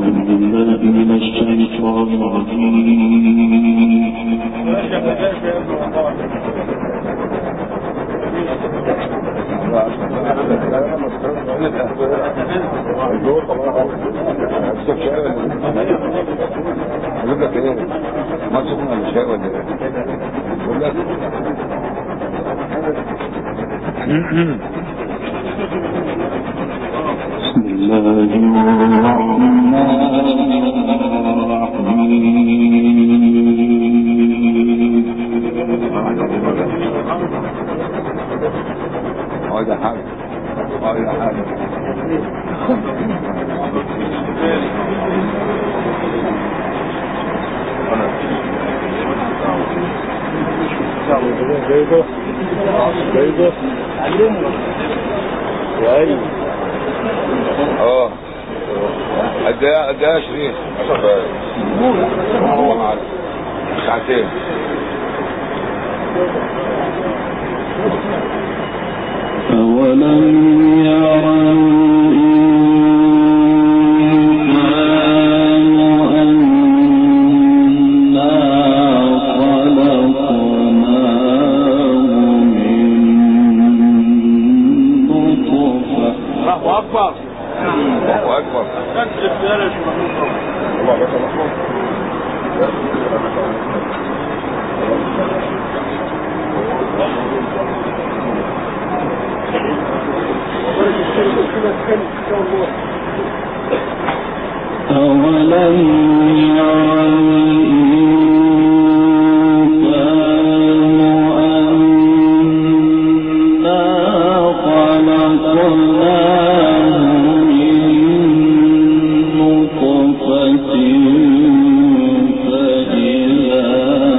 بالله من الشيطان الرجيم اقول لك ايه ما تسمع الشيء ولا ايه اقول لك بسم الله الرحمن الرحيم هذا حاجه هذا حاجه جايبه جايبه ايوه اه قد ايه قد ايه يا شريف؟ هو معاك ساعتين أولم يروا إنسان أنا خلقناه من نطفة الله اكبر الله اكبر الله اكبر أولم يروا الإنسان أنا خلقناه من نطفة فإذا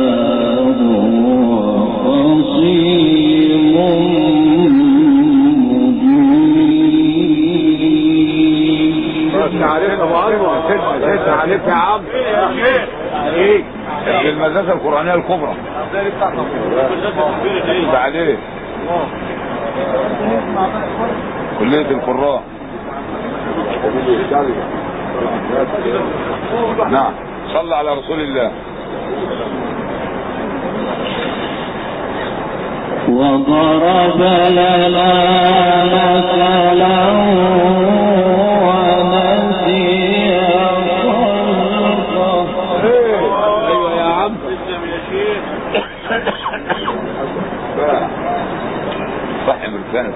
هو خصيم مبين عليك ابو انور سد عليك يا عم عليك في المدرسه القرانيه الكبرى بعدين كليه القراء نعم صلى على رسول الله وضرب لنا مثلا ونسي خلقه ايوه يا عم صح مرسانة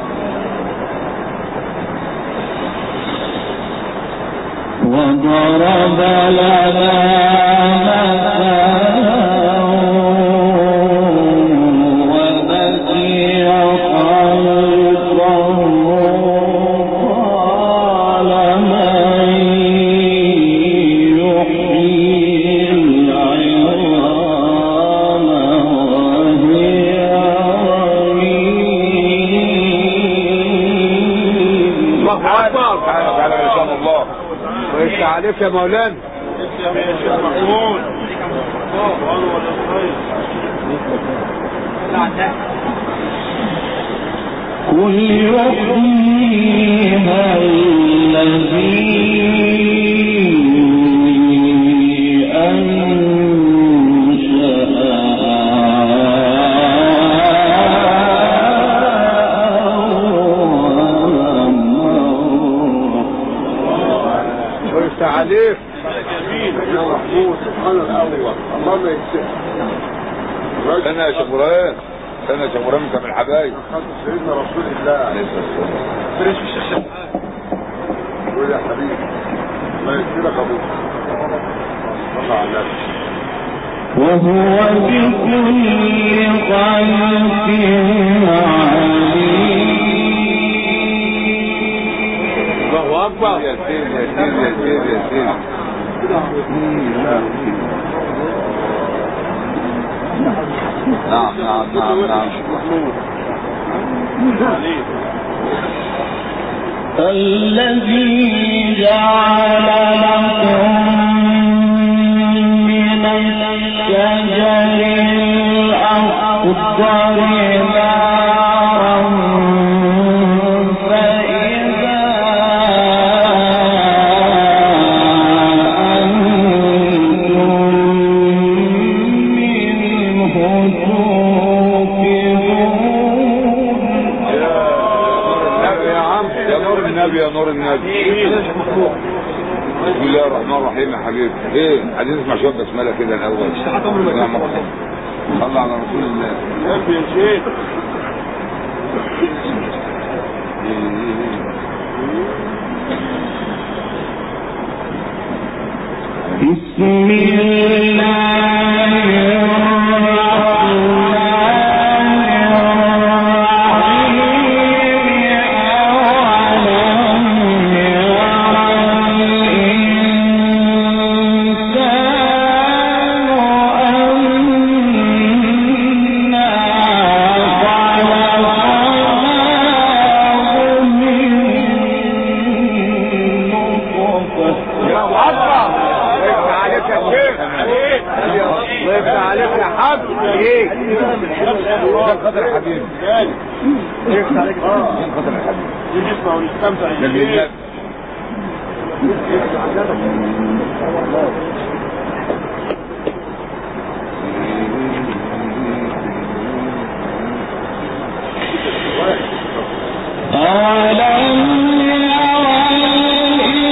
وضرب لنا مثلا ونسي خلقه قال من يحيي العظام وهي رميم الله اكبر تعالى تعالى ان شاء الله وانت عليك يا مولانا قل يحييها الذي أنشأها وانت عليك يا محمود سبحان الله اللهم يكسر سنة يا شبران سنة يا شبران انت من الحبايب سيدنا رسول الله عليه الصلاة والسلام قول يا حبيبي الله يكسرك ابوك صلى على النبي وهو بكل خلق عليم الله اكبر يا سيدي يا سيدي يا سيدي يا سيدي نعم نعم نعم نعم الذي جعل لكم من الشجر الأخضر نارا فإذا الله الرحمن الرحيم يا حبيبي ايه عايزين نسمع شويه بسمله كده الاول نعم مرحبا صلى على رسول الله قلبي يا شيخ بسم الله الرحمن الرحيم أولم يرى الإنسان أنا خلقناه من نطفة يا معطى الله عليك يا شيخ الله يفتح عليك يا حاج ايه عشان خاطر يا حبيبي يفتح عليك عشان خاطر يا حبيبي نسمع ونستمتع ده بالله ألم يرى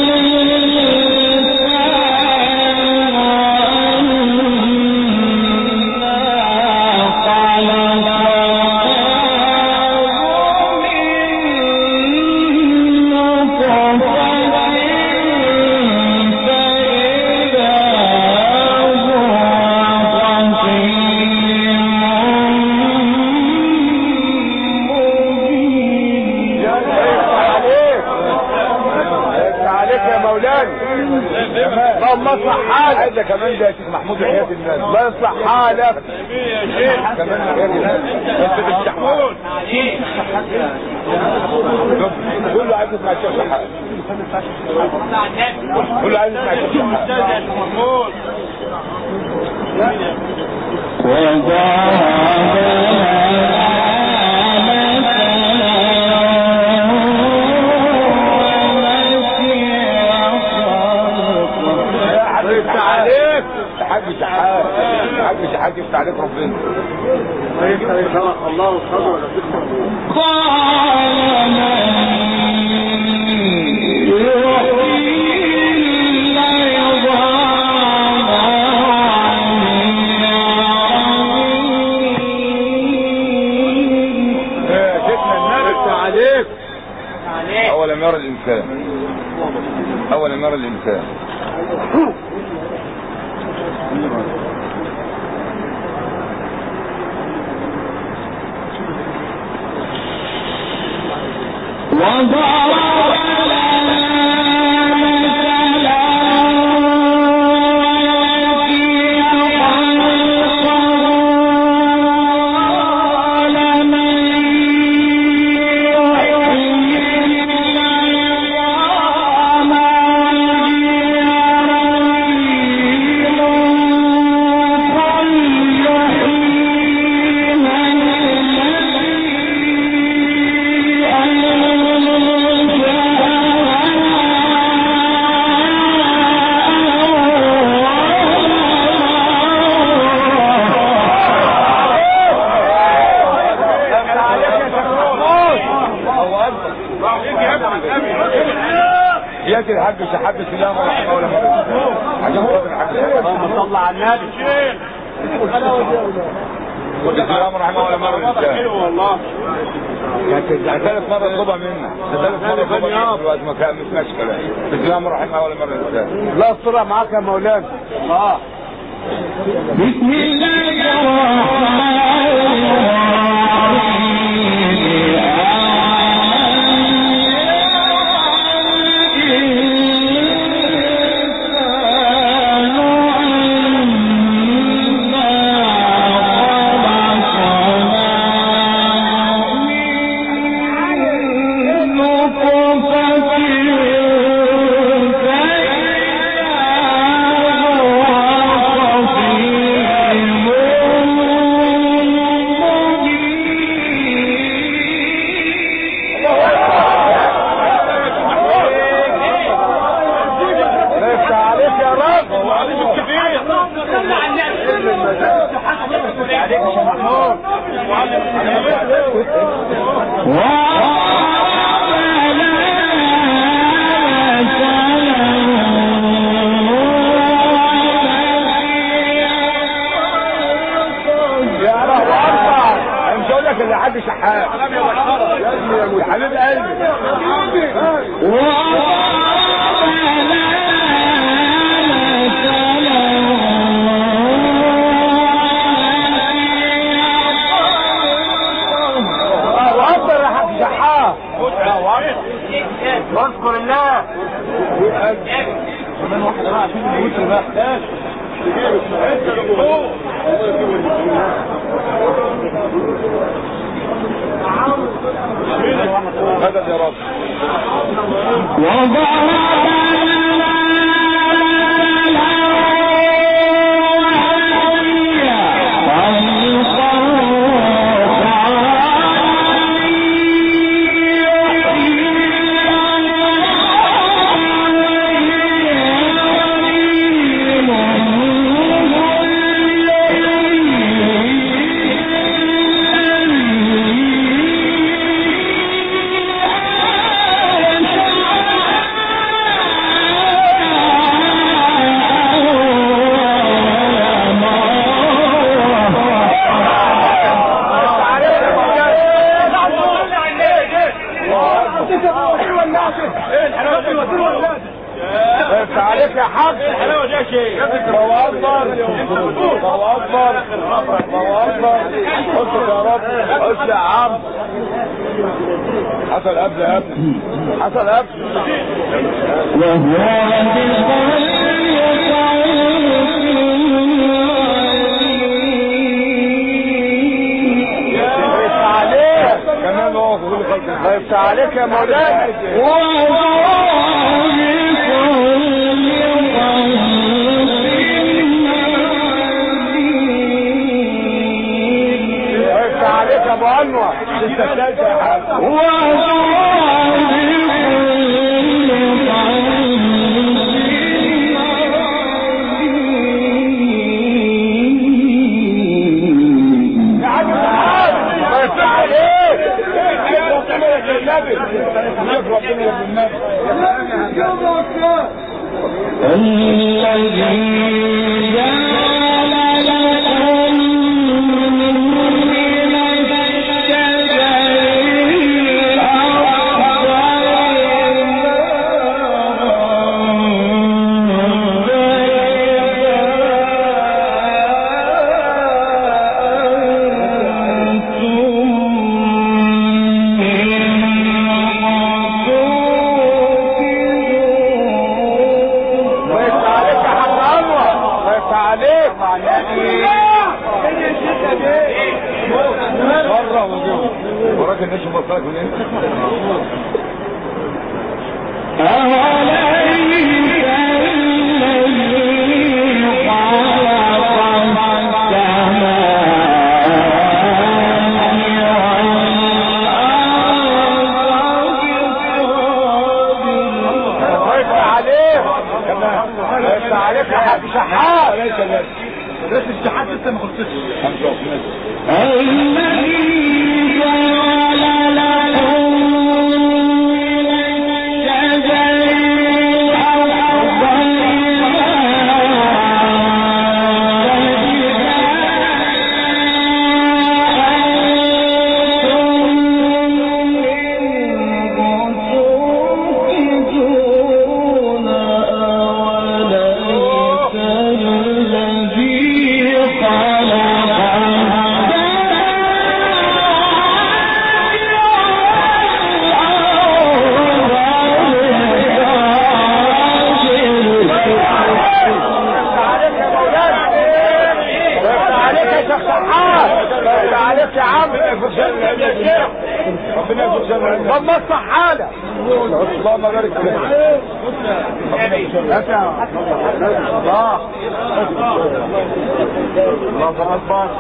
يفتح عليك يا مولانا اللهم اصلح حالك عايزة كمان ده يا شيخ محمود وحياة الناس الله يصلح حالك كمان وحياة الناس انت بالشحمود كله عايز يسمع الشيخ شحات كله عايز يسمع الشيخ شحات يفتح عليك الحاج شحات الحاج شحات يفتح عليك ربنا الله يفتح عليك الله صدرك يا شيخ محمود آه، سيدنا النبي يفتح عليك اول ما يرى الانسان اول ما يرى الانسان يفتح عليك يا شيخ محمود ياتي الحاج شحات بسم الله الرحمن الرحيم عشان خاطر الحاج شحات اللهم صل على النبي بسم الله الرحمن الرحيم الانسان والله يعني ثالث مرة اطلبها منك ثالث مرة اطلبها منك دلوقتي ما كان مش ماشي كلام بسم الله الرحمن الرحيم اول مرة الانسان لا الصلاة معاك يا مولانا الله بسم الله الرحمن يفتح عليك يا رب عليك يا شيخ محمود وَرَبَّنَا كمان واحده بقى عشان الوتر بقى مدد يا رب بس عليك يا حاج الحلاوه دي يا شيخ الله اكبر الله اكبر الله اكبر قلت يا رب قلت يا عم حصل قبل يا ابني حصل قبل بس عليك كمان هو في كل خلق بس عليك يا مولانا بس عليك يا ابو انور لسه ثالثه يا حاج يا عم الحاج بس عليك النبي ربنا يا ابن النبي بس عليك يا حاج انور بس عليك بره وجوه وراك الناس مبصرك منين بس عليك بس عليك يا حاج شحات ليس لك بس الشحات لسه ما خلصتش خمسة وخمسة بس عليك يا مولانا بس عليك يا شيخ شحات بس عليك يا عم يا شيخ ربنا يكون سامع طب ما تصح حالك اللهم بارك فيك الله الله اكبر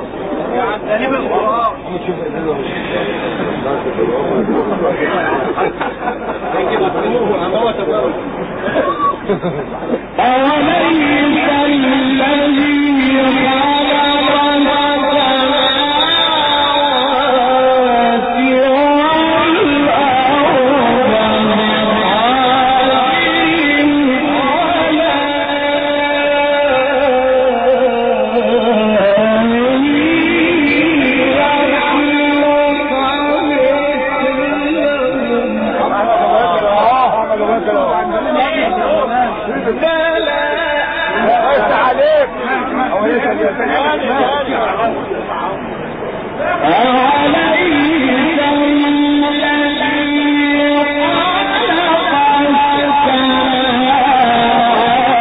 بس عليك أوليس الذي خلق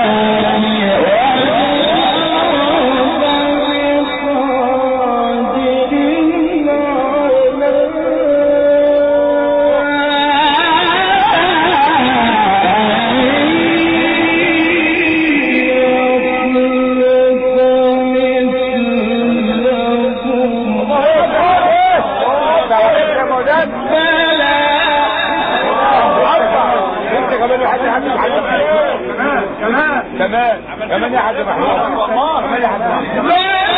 كمان كمان يا حاج محمود كمان يا حاج محمود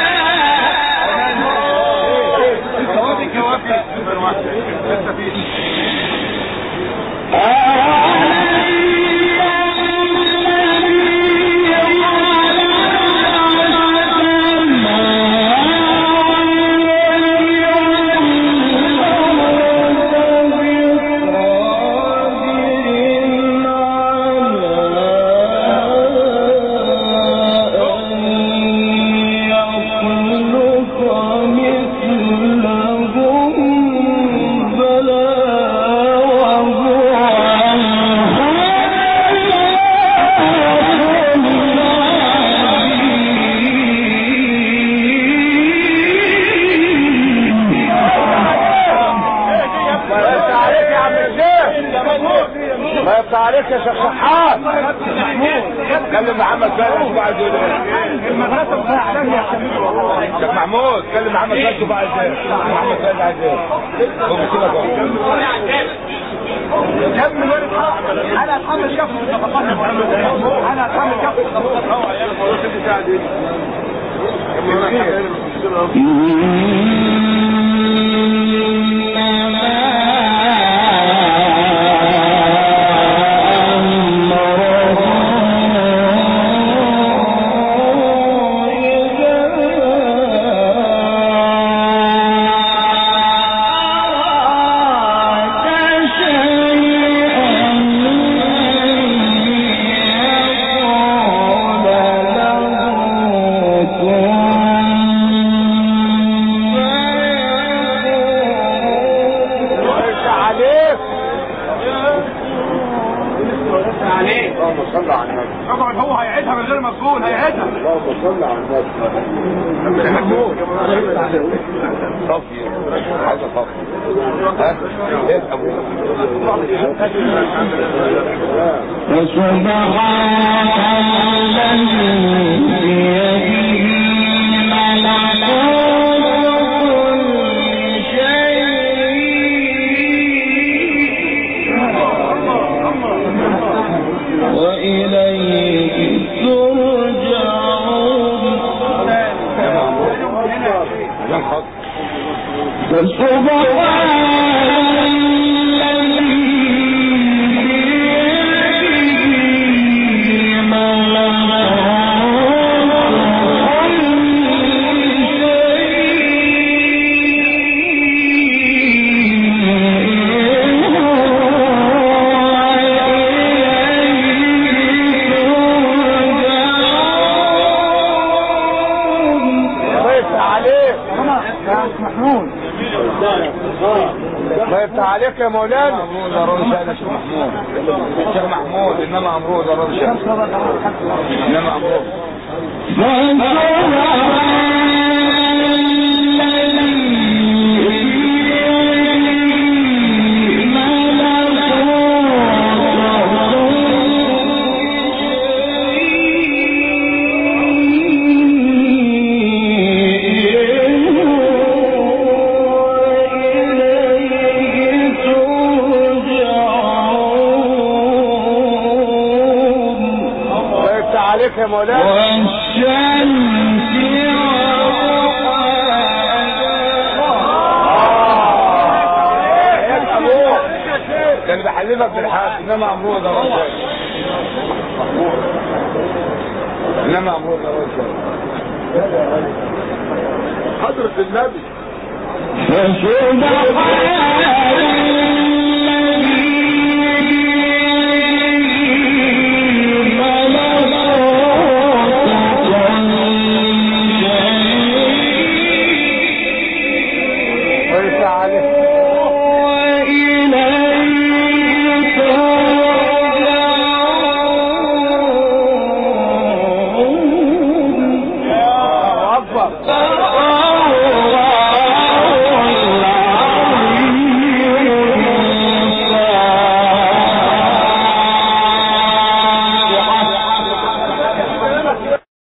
ما يفتح عليك يا عم الشيخ ما يفتح عليك يا شيخ شحات كلم محمد فارس شوف عايز يقول ايه المدرسه بتاع عليا شيخ محمود كلم محمد فارس شوف عايز ايه محمد فارس عايز ايه هو بيسيبك اهو كم من ورد انا اتحمل كف الصفقات انا اتحمل كف الصفقات ويفتح عليك عليك اللهم صل على النبي طبعا هو هيعيدها من غير ما تقول هيعيدها اللهم صل على النبي محمود صفي عايز صفي ها ايه ابو عشان خاطر ما يفتح عليك محمود ما يفتح عليك يا مولانا امرود ارشد يا شيخ محمود شيخ محمود انما امرود ارشد انما امرود ما يفتح عليك يا مولانا يا ابوك كان بحلمك بالحق انما امرود ارشد انما امرود ارشد حضرة النبي فسبحان